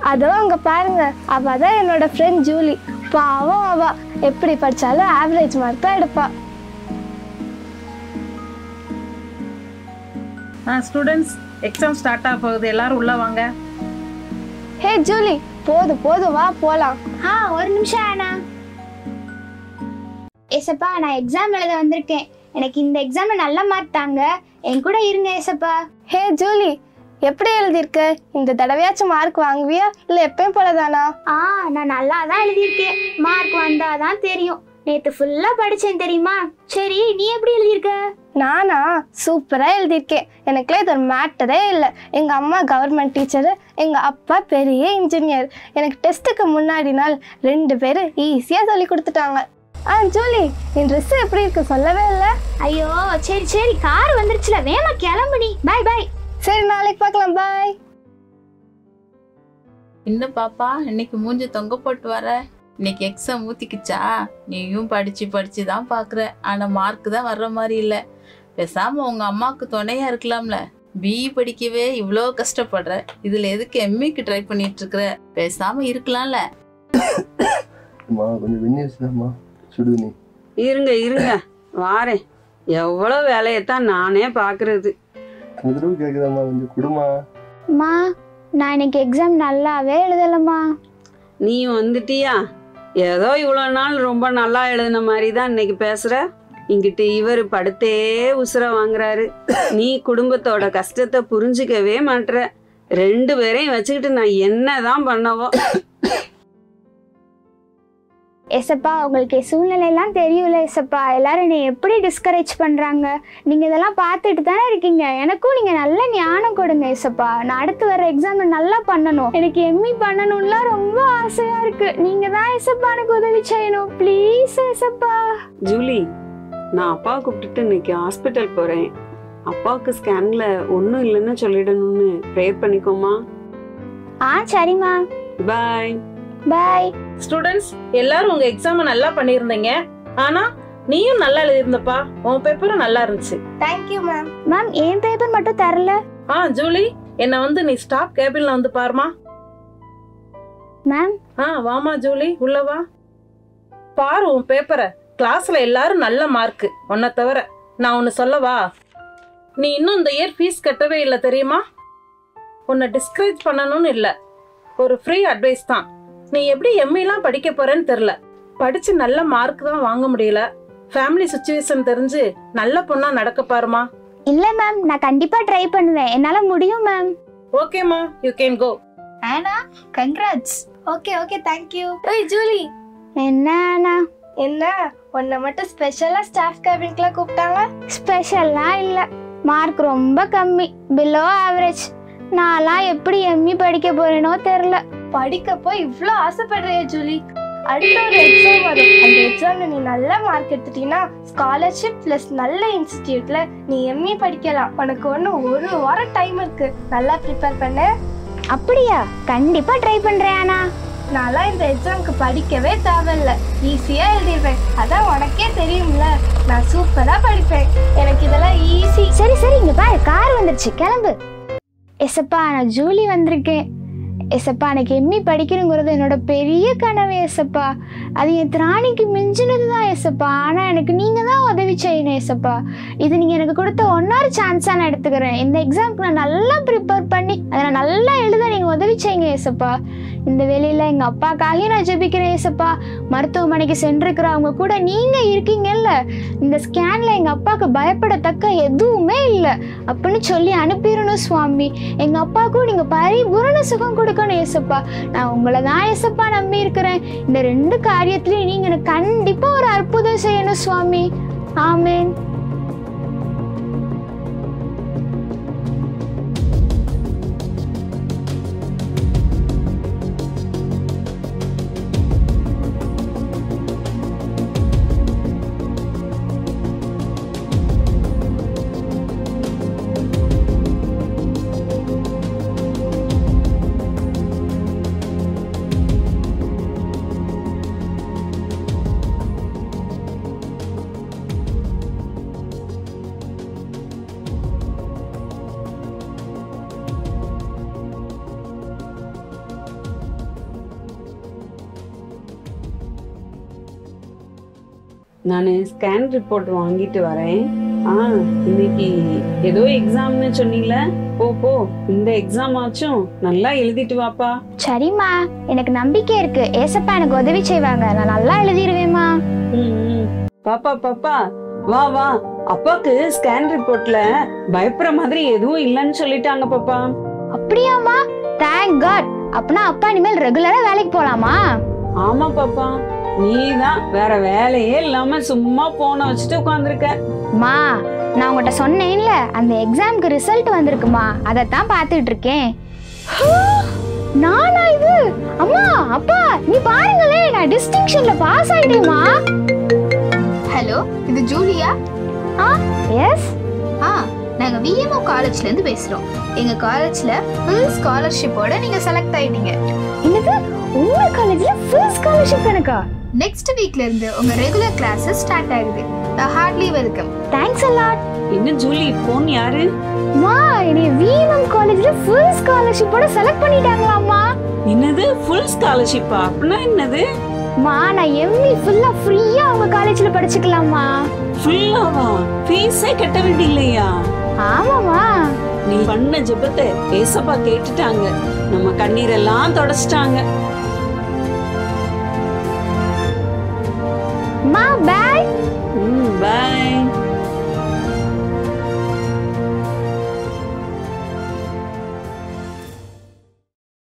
அதோ அங்க பாருங்க அவ தான் என்னோட ஃப்ரெண்ட் ஜூலி பாவம் அவ எப்படி படிச்சாலும் ஆவரேஜ் மார்க் தான் எடுப்பா ஆ ஸ்டூடெண்ட்ஸ் எக்ஸாம் ஸ்டார்ட் ஆக போகுது எல்லாரும் உள்ள வாங்க ஹே ஜூலி போதும் போதும் வா போலாம் ஆ ஒரு நிமிஷம் ஆனா ஏசப்பா நான் எக்ஸாம் எழுத வந்திருக்கேன் எனக்கு இந்த எக்ஸாம்ல நல்ல மார்க் தாங்க என் கூட இருங்க ஏசப்பா ஹே ஜூலி எப்படி எழுதியிருக்க இந்த தடவையாச்சும் மார்க் வாங்குவியா இல்ல எப்பயும் போலதானா ஆ நான் நல்லா தான் எழுதியிருக்கேன் மார்க் வந்தாதான் தெரியும் நேத்து ஃபுல்லா படிச்சேன் தெரியுமா சரி நீ எப்படி எழுதியிருக்க நானா சூப்பரா எழுதியிருக்கேன் எனக்குலாம் இது ஒரு மேட்டரே இல்லை எங்க அம்மா கவர்மெண்ட் டீச்சரு எங்க அப்பா பெரிய இன்ஜினியர் எனக்கு டெஸ்ட்டுக்கு முன்னாடி நாள் ரெண்டு பேரும் ஈஸியா சொல்லி கொடுத்துட்டாங்க ஆ ஜூலி என் ட்ரெஸ் எப்படி இருக்கு சொல்லவே இல்லை ஐயோ சரி சரி கார் வந்துருச்சுல வேமா கிளம்பு நீ பை பை சரி நாளைக்கு பார்க்கலாம் பாய் என்ன பாப்பா இன்னைக்கு மூஞ்சி தொங்க போட்டு வர இன்னைக்கு எக்ஸாம் ஊத்திக்கிச்சா நீயும் படிச்சு படிச்சு தான் பாக்குற ஆனா மார்க் தான் வர்ற மாதிரி இல்ல பேசாம உங்க அம்மாவுக்கு துணையா இருக்கலாம்ல பிஇ படிக்கவே இவ்வளோ கஷ்டப்படுற இதுல எதுக்கு எம்ஏக்கு ட்ரை பண்ணிட்டு இருக்கிற பேசாம இருக்கலாம்ல அம்மா கொஞ்சம் வெந்நி வச்சுதாம்மா சுடுது நீ இருங்க இருங்க வாரேன் எவ்வளோ வேலையைத்தான் நானே பார்க்கறது இந்த தடவை கேட்குதாம்மா கொஞ்சம் குடுமா அம்மா நான் இன்னைக்கு எக்ஸாம் நல்லாவே எழுதலம்மா நீ வந்துட்டியா ஏதோ இவ்வளோ நாள் ரொம்ப நல்லா எழுதின மாதிரி தான் இன்னைக்கு பேசுற இங்கிட்டு இவர் படுத்தே உசுர வாங்குறாரு நீ குடும்பத்தோட கஷ்டத்தை புரிஞ்சுக்கவே மாட்ற ரெண்டு பேரையும் வச்சுக்கிட்டு நான் என்னதான் பண்ணவோ எசப்பா உங்களுக்கு என் சூழ்நிலையெல்லாம் தெரியும்ல எசப்பா எல்லாரும் என்னை எப்படி டிஸ்கரேஜ் பண்ணுறாங்க நீங்கள் இதெல்லாம் பார்த்துட்டு தானே இருக்கீங்க எனக்கும் நீங்கள் நல்ல ஞானம் கொடுங்க எசப்பா நான் அடுத்து வர எக்ஸாமில் நல்லா பண்ணணும் எனக்கு எம்மி பண்ணணும்லாம் ரொம்ப ஆசையாக இருக்குது நீங்கள் தான் எசப்பா எனக்கு உதவி செய்யணும் ப்ளீஸ் எசப்பா ஜூலி நான் அப்பாவை கூப்பிட்டுட்டு இன்னைக்கு ஹாஸ்பிட்டல் போறேன் அப்பாவுக்கு ஸ்கேன்ல ஒன்றும் இல்லைன்னு சொல்லிடணும்னு ப்ரேயர் பண்ணிக்கோமா ஆ சரிம்மா பாய் பாய் ஸ்டூடெண்ட்ஸ் எல்லாரும் உங்க எக்ஸாம் நல்லா பண்ணியிருந்தீங்க ஆனா நீயும் நல்லா எழுதியிருந்தப்பா உன் பேப்பரும் நல்லா இருந்துச்சு தேங்க்யூ மேம் மேம் என் பேப்பர் மட்டும் தரல ஆ ஜூலி என்ன வந்து நீ ஸ்டாப் கேபின்ல வந்து பாருமா மேம் ஆ வாமா ஜூலி உள்ள வா பாரு உன் பேப்பரை கிளாஸ்ல எல்லாரும் நல்ல மார்க் உன்னை தவிர நான் ஒன்னு சொல்லவா நீ இன்னும் இந்த இயர் ஃபீஸ் கட்டவே இல்லை தெரியுமா உன்னை டிஸ்கரேஜ் பண்ணணும்னு இல்லை ஒரு ஃப்ரீ அட்வைஸ் தான் நீ எப்படி எம்ஏலாம் படிக்க போறேன்னு தெரில படிச்சு நல்ல மார்க் தான் வாங்க முடியல ஃபேமிலி சுச்சுவேஷன் தெரிஞ்சு நல்ல பொண்ணா நடக்க பாருமா இல்லை மேம் நான் கண்டிப்பாக ட்ரை பண்ணுவேன் என்னால் முடியும் மேம் ஓகேம்மா யூ கேன் கோ ஆனா கங்க்ராட்ஸ் ஓகே ஓகே தேங்க்யூ ஓய் ஜூலி என்ன அண்ணா என்ன உன்னை மட்டும் ஸ்பெஷலா ஸ்டாஃப் கேபின்க்குலாம் கூப்பிட்டாங்க ஸ்பெஷல்லாம் இல்லை மார்க் ரொம்ப கம்மி பிலோ ஆவரேஜ் நான்லாம் எப்படி எம்மி படிக்க போறேனோ தெரில படிக்க போய் இவ்ளோ ஆசைப்படுறிய ஜூலி அடுத்த ஒரு எக்ஸாம் வரும் அந்த எக்ஸாம்ல நீ நல்ல மார்க் எடுத்துட்டீங்கன்னா ஸ்காலர்ஷிப் பிளஸ் நல்ல இன்ஸ்டிடியூட்ல நீ எம்ஏ படிக்கலாம் உனக்கு ஒன்று ஒரு வாரம் டைம் இருக்கு நல்லா ப்ரிப்பேர் பண்ணு அப்படியா கண்டிப்பா ட்ரை பண்றேன் அண்ணா நான்லாம் இந்த எக்ஸாம்க்கு படிக்கவே தேவையில்ல ஈஸியா எழுதிடுவேன் அதான் உனக்கே தெரியும்ல நான் சூப்பரா படிப்பேன் எனக்கு இதெல்லாம் ஈஸி சரி சரி இங்க பாரு கார் வந்துருச்சு கிளம்பு எசப்பா நான் ஜூலி வந்திருக்கேன் எசப்பா எனக்கு எம்மி படிக்கணுங்கிறது என்னோட பெரிய கனவு எசப்பா அது என் திராணிக்கு மிஞ்சினது தான் எசப்பா ஆனால் எனக்கு நீங்கள் தான் உதவி செய்யணும் எசப்பா இது நீங்கள் எனக்கு கொடுத்த ஒன்னொரு சான்ஸாக நான் எடுத்துக்கிறேன் இந்த எக்ஸாம்க்கு நான் நல்லா ப்ரிப்பேர் பண்ணி அதை நான் நல்லா எழுத நீங்கள் உதவி செய்யுங்க ஏசப்பா இந்த வேலையில் எங்கள் அப்பாக்காக நான் ஜெபிக்கிறேன் ஏசப்பா மருத்துவமனைக்கு சென்றிருக்கிறவங்க கூட நீங்கள் இருக்கீங்கல்ல இந்த ஸ்கேனில் எங்கள் அப்பாவுக்கு பயப்படத்தக்க எதுவுமே இல்லை அப்படின்னு சொல்லி அனுப்பிடணும் சுவாமி எங்கள் அப்பாவுக்கும் நீங்கள் பரிபூரண சுகம் கொடுக்கணும் ஏசப்பா நான் உங்களை தான் ஏசப்பா நம்பி இருக்கிறேன் இந்த ரெண்டு காரியத்திலையும் நீங்கள் எனக்கு கண்டிப்பாக ஒரு அற்புதம் செய்யணும் சுவாமி ஆமென் நான் ஸ்கேன் ரிப்போர்ட் வாங்கிட்டு வரேன் ஆ இன்னைக்கு ஏதோ எக்ஸாம்னு சொன்னீங்கள போ போ இந்த எக்ஸாம் ஆச்சும் நல்லா எழுதிட்டு வாப்பா சரிம்மா எனக்கு நம்பிக்கை இருக்கு ஏசப்பா எனக்கு உதவி செய்வாங்க நான் நல்லா எழுதிருவேம்மா ம், ம். பாப்பா பாப்பா வா வா அப்பாக்கு ஸ்கேன் ரிப்போர்ட்ல பயப்படுற மாதிரி எதுவும் இல்லைன்னு சொல்லிட்டாங்க பாப்பா அப்படியாம்மா தேங்க் காட் அப்பனா அப்பா இனிமேல் ரெகுலரா வேலைக்கு போலாமா ஆமா பாப்பா நீதான் வேற வேலையே இல்லாம சும்மா போன வச்சுட்டு உட்காந்துருக்க மா நான் உங்கள்கிட்ட சொன்னேன்ல அந்த எக்ஸாம்க்கு ரிசல்ட் வந்திருக்குமா அதைத்தான் பார்த்துட்டு இருக்கேன் நானா இது அம்மா அப்பா நீ பாருங்களே நான் டிஸ்டிங்ஷன்ல பாஸ் ஆயிட்டேமா ஹலோ இது ஜூலியா ஆ எஸ் ஆ நாங்க விஎம்ஓ காலேஜ்ல இருந்து பேசுறோம் எங்க காலேஜ்ல ஃபுல் ஸ்காலர்ஷிப்போட நீங்க செலக்ட் ஆயிட்டீங்க என்னது உங்க காலேஜ்ல ஃபுல் ஸ்காலர்ஷிப் எனக்கா நெக்ஸ்ட் வீக்ல இருந்து உங்க ரெகுலர் கிளாஸஸ் ஸ்டார்ட் ஆகுது ஹார்ட்லி வெல்கம் தேங்க்ஸ் அலாட் என்ன ஜூலி போன் யாரு மா என்னைய விஎம்எம் காலேஜ்ல ஃபுல் ஸ்காலர்ஷிப்போட செலக்ட் பண்ணிட்டாங்களாம்மா என்னது ஃபுல் ஸ்காலர்ஷிப்பா அப்படின்னா என்னது மா நான் எம்இ ஃபுல்லா ஃப்ரீயா உங்க காலேஜ்ல படிச்சுக்கலாமா ஃபுல்லாவா ஃபீஸே கட்ட வேண்டியலையா ஆமாமா நீ பண்ண ஜெபத்தை ஏசப்பா கேட்டுட்டாங்க நம்ம கண்ணீரெல்லாம் தொடச்சிட்டாங்க மா பாய்